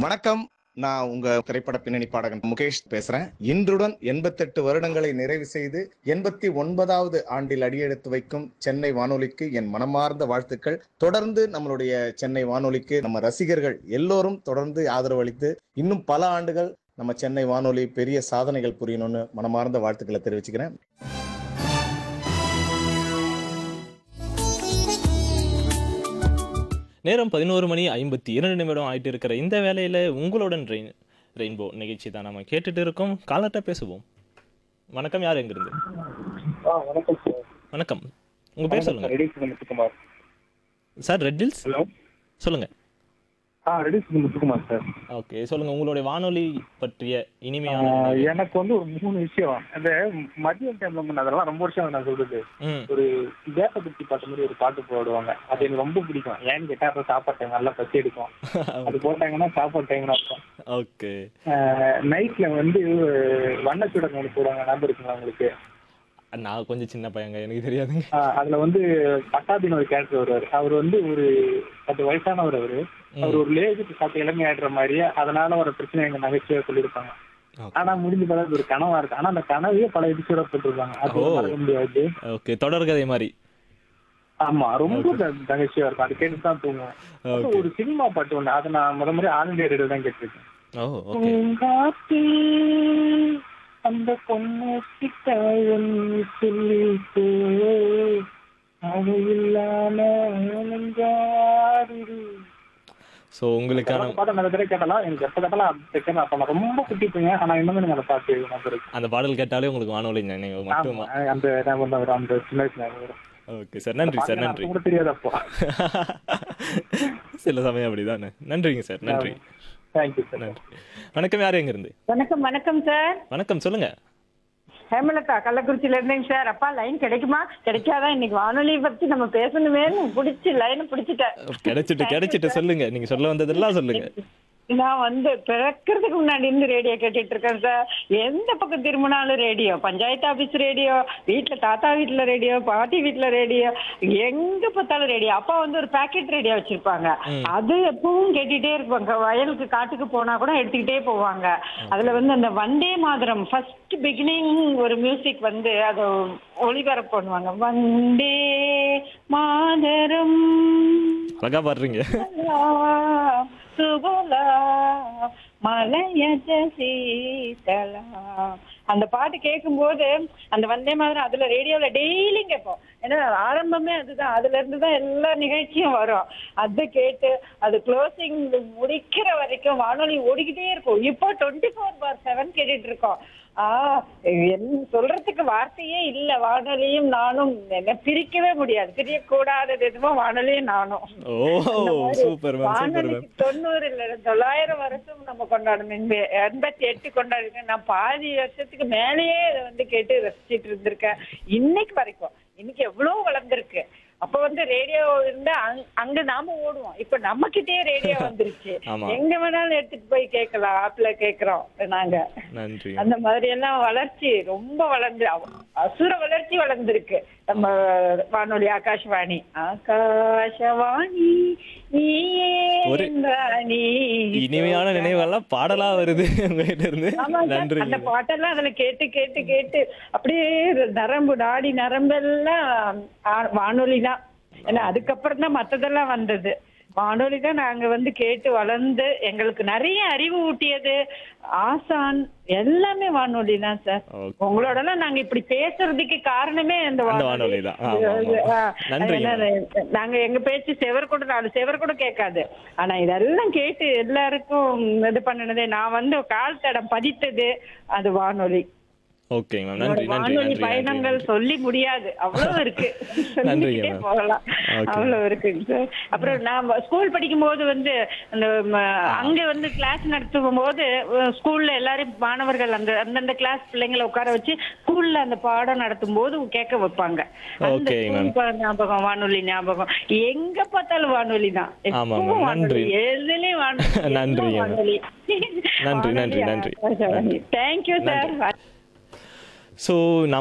வணக்கம் நான் உங்க திரைப்பட பின்னணி பாடகன் முகேஷ் பேசுறேன் இன்றுடன் எண்பத்தெட்டு வருடங்களை நிறைவு செய்து எண்பத்தி ஒன்பதாவது ஆண்டில் அடியெடுத்து வைக்கும் சென்னை வானொலிக்கு என் மனமார்ந்த வாழ்த்துக்கள் தொடர்ந்து நம்மளுடைய சென்னை வானொலிக்கு நம்ம ரசிகர்கள் எல்லோரும் தொடர்ந்து ஆதரவு அளித்து இன்னும் பல ஆண்டுகள் நம்ம சென்னை வானொலி பெரிய சாதனைகள் புரியணும்னு மனமார்ந்த வாழ்த்துக்களை தெரிவிச்சுக்கிறேன் நேரம் பதினோரு மணி ஐம்பத்தி இரண்டு நிமிடம் ஆயிட்டு இருக்கிற இந்த வேலையில் உங்களுடன் ரெயின் ரெயின்போ நிகழ்ச்சி தான் நம்ம கேட்டுட்டு இருக்கோம் காலட்ட பேசுவோம் வணக்கம் யார் எங்கிருந்து ஆ வணக்கம் சார் வணக்கம் உங்க பேர் சொல்லுங்க ready Muthukumar sir Red Hills hello சொல்லுங்க ஆ ரெடி முத்துக்குமார் சார் ஓகே சொல்லுங்க உங்களுடைய வானொலி பற்றிய ஆ, இனிமையான நினைவு. எனக்கு வந்து ஒரு மூணு விஷயம் அந்த மதியம் டைம்ல வந்து அதெல்லாம் ரொம்ப வருஷம் நான் சொல்றது ம் ஒரு தேசபக்தி பாட்டு மாதிரி ஒரு பாட்டு போடுவாங்க அது எனக்கு ரொம்ப பிடிக்கும் ஏன்னு கேட்டா அப்ப சாப்பாடு டைம் நல்லா பசி எடுக்கும் அது போட்டாங்கன்னா சாப்பாடு டைம் இருக்கும் ஓகே நைட்ல வந்து வண்ணச்சுடங்க ஒன்று போடுவாங்க ஞாபகம் இருக்குங்களா உங்களுக்கு நான் கொஞ்சம் சின்ன பையங்க எனக்கு தெரியாதுங்க ஆ, அதுல வந்து பட்டாபின்னு ஒரு கேரக்டர் வருவாரு அவர் வந்து ஒரு பத்து வயசானவர் அவரு அவர் ஒரு லேஜுக்கு சாப்பிட்டு இளமை ஆடுற மாதிரியே அதனால ஒரு பிரச்சனை எங்க நகைச்சுவை சொல்லியிருப்பாங்க Okay. ஆனா முடிஞ்ச பார்த்தா அது ஒரு கனவா இருக்கு ஆனா அந்த கனவையே பல எபிசோட போட்டிருப்பாங்க அது ஓ. மறக்க முடியாது ஓகே தொடர்கதை மாதிரி ஆமா ரொம்ப த- நகைச்சுவையா இருக்கும் அது கேட்டு தான் தூங்குவேன் அப்புறம் ஓகே ஒரு சினிமா பாட்டு ஒண்ணு அதை நான் முத முறை ஆல் இந்தியா ரேடியோ தான் கேட்டிருக்கேன் ஓ ஓகே பூங்காத்தி, அந்த பொண்ணு கிட்ட ஒண்ணு சொல்லிட்டு அவையில்லாம நெஞ்சாடுது. ஸோ உங்களுக்கான அந்த பாட்டை நிறைய தடவை கேட்டாலும் எனக்கு எப்ப கேட்டாலும் அந்த second அப்ப நான் ரொம்ப குட்டி பையன் ஆனா இன்னும் எனக்கு அந்த பாட்டு ஞாபகம் இருக்கு. அந்த பாடல் கேட்டாலே உங்களுக்கு வானொலி நினைவு மட்டுமா ஆமா, அந்த ஞாபகம் தான் வரும், அந்த சின்ன வயசு ஞாபகம் வரும். ஓகே சார் நன்றி சார் பாட்டு நன்றி எனக்கு கூட தெரியாது அப்போ சில சமயம் அப்படிதானே நன்றிங்க சார் நன்றி தேங்க்யூ சார் நன்றி வணக்கம் யார் எங்கிருந்து வணக்கம் வணக்கம் சார் வணக்கம் சொல்லுங்க ஹேமலதா கள்ளக்குறிச்சியில இருந்தேங்க சார் அப்பா லைன் கிடைக்குமா கிடைக்காதா இன்னைக்கு வானொலியை பத்தி நம்ம பேசணுமே பிடிச்சி லைன் பிடிச்சிட்டேன் கிடைச்சிட்டு கிடைச்சிட்டு சொல்லுங்க நீங்க சொல்ல வந்ததெல்லாம் சொல்லுங்க நான் வந்து பிறக்கிறதுக்கு முன்னாடி இருந்து ரேடியோ கேட்டுட்டு இருக்கேன் சார் எந்த பக்கம் திரும்பினாலும் ரேடியோ பஞ்சாயத்து ஆபீஸ் ரேடியோ வீட்டுல தாத்தா வீட்டுல ரேடியோ பாட்டி வீட்டுல ரேடியோ எங்க பார்த்தாலும் ரேடியோ அப்பா வந்து ஒரு பாக்கெட் ரேடியோ வச்சிருப்பாங்க அது எப்பவும் கேட்டுட்டே இருப்பாங்க வயலுக்கு காட்டுக்கு போனா கூட எடுத்துக்கிட்டே போவாங்க அதுல வந்து அந்த வந்தே மாதரம் ஃபர்ஸ்ட் பிகினிங் ஒரு மியூசிக் வந்து அதை ஒளிபரப்பு பண்ணுவாங்க வந்தே மாதரம் அழகா பாடுறீங்க சுபலாம், சுபலாம், மலையஜ சீதலாம் அந்த பாட்டு கேட்கும்போது அந்த வந்தே மாதிரி அதுல ரேடியோல டெய்லியும் கேட்போம் ஏன்னா ஆரம்பமே அதுதான் அதுல இருந்து தான் எல்லா நிகழ்ச்சியும் வரும் அதை கேட்டு அது க்ளோசிங் முடிக்கிற வரைக்கும் வானொலி ஓடிக்கிட்டே இருக்கும் இப்போ டுவெண்ட்டி ஃபோர் பார் செவன் கேட்டுட்டு இருக்கோம் ஆ என்ன சொல்றதுக்கு வார்த்தையே இல்ல வானொலியும் நானும் என்ன பிரிக்கவே முடியாது பிரியக்கூடாதது எதுவோ வானொலியும் நானும் ஓ சூப்பர் மேம் சூப்பர் மேம் வானொலிக்கு தொண்ணூறு இல்ல தொள்ளாயிரம் வருஷம் நம்ம கொண்டாடணும் இந்த எண்பத்தி எட்டு கொண்டாடிருக்கேன் நான் பாதி வருஷத்துக்கு மேலேயே இதை வந்து கேட்டு ரசிச்சிட்டு இருந்திருக்கேன் இன்னைக்கு வரைக்கும் இன்னைக்கு எவ்வளவு வளர்ந்துருக்கு அப்ப வந்து ரேடியோ இருந்தா அங்க- அங்க நாம ஓடுவோம் இப்ப நம்ம கிட்டே ரேடியோ வந்துருச்சு ஆமா. எங்க வேணாலும் எடுத்துட்டு போய் கேட்கலாம் ஆப்ல கேக்குறோம் நாங்க நன்றி அந்த மாதிரி எல்லாம் வளர்ச்சி ரொம்ப வளர்ந்து அவ- அசுர வளர்ச்சி வளர்ந்திருக்கு நம்ம வானொலி ஆகாஷ்வாணி ஆகாஷவாணி நீயே ஒரு ராணி. இனிமையான நினைவெல்லாம் பாடலா வருது உங்ககிட்ட இருந்து ஆமாங்க. நன்றி அந்த பாட்டெல்லாம் அதுல கேட்டு கேட்டு கேட்டு அப்படியே நரம்பு நாடி நரம்பெல்லாம் ஆ- வானொலி தான் ஏன்னா அதுக்கப்புறம் தான் மத்ததெல்லாம் வந்தது வானொலி தான் நாங்க வந்து கேட்டு வளர்ந்து எங்களுக்கு நிறைய அறிவு ஊட்டியது ஆசான் எல்லாமே வானொலி தான் சார் Okay. உங்களோடலாம் நாங்க இப்படி பேசுறதுக்கு காரணமே இந்த அந்த வானொலி தான். ஆமா, ஆமா. ஆ, நன்றிங்க. அதனால நாங்க எங்க பேச்சு செவர் கூட நாலு செவர் கூட கேட்காது ஆனா இதெல்லாம் கேட்டு எல்லாருக்கும் இது பண்ணினது நான் வந்து கால் தடம் பதித்தது அது வானொலி ஓகேங்க மேம் என்னோட நன்றி நன்றி வானொலி நன்றி பயணங்கள் நன்றி சொல்லி முடியாது அவ்வளவு இருக்கு நன்றிங்க சொல்லிக்கிட்டே மேம். போகலாம் Okay. அவ்வளவு இருக்குங்க சார் அப்புறம் நான் ஸ்கூல் படிக்கும் போது வந்து அந்த ம, அங்க வந்து கிளாஸ் நடத்தும் போது ஸ்கூல்ல எல்லாரும் மாணவர்கள் அந்த அந்தந்த கிளாஸ் பிள்ளைங்களை உட்கார வச்சு ஸ்கூல்ல அந்த பாடம் நடத்தும் போது கேட்க வைப்பாங்க அந்த Okay, school ma'am. பா- ஞாபகம் வானொலி ஞாபகம் எங்க பார்த்தாலும் வானொலி தான் ஆமா, எப்பவும் ma'am. வானொலி நன்றி. எதுலயும் வானொலி நன்றிங்க, எல்லாம் ma'am. வானொலி நன்றி, நன்றி, நன்றி. தேங்க்யூ சார் நன்றி. ஸோ நம்ம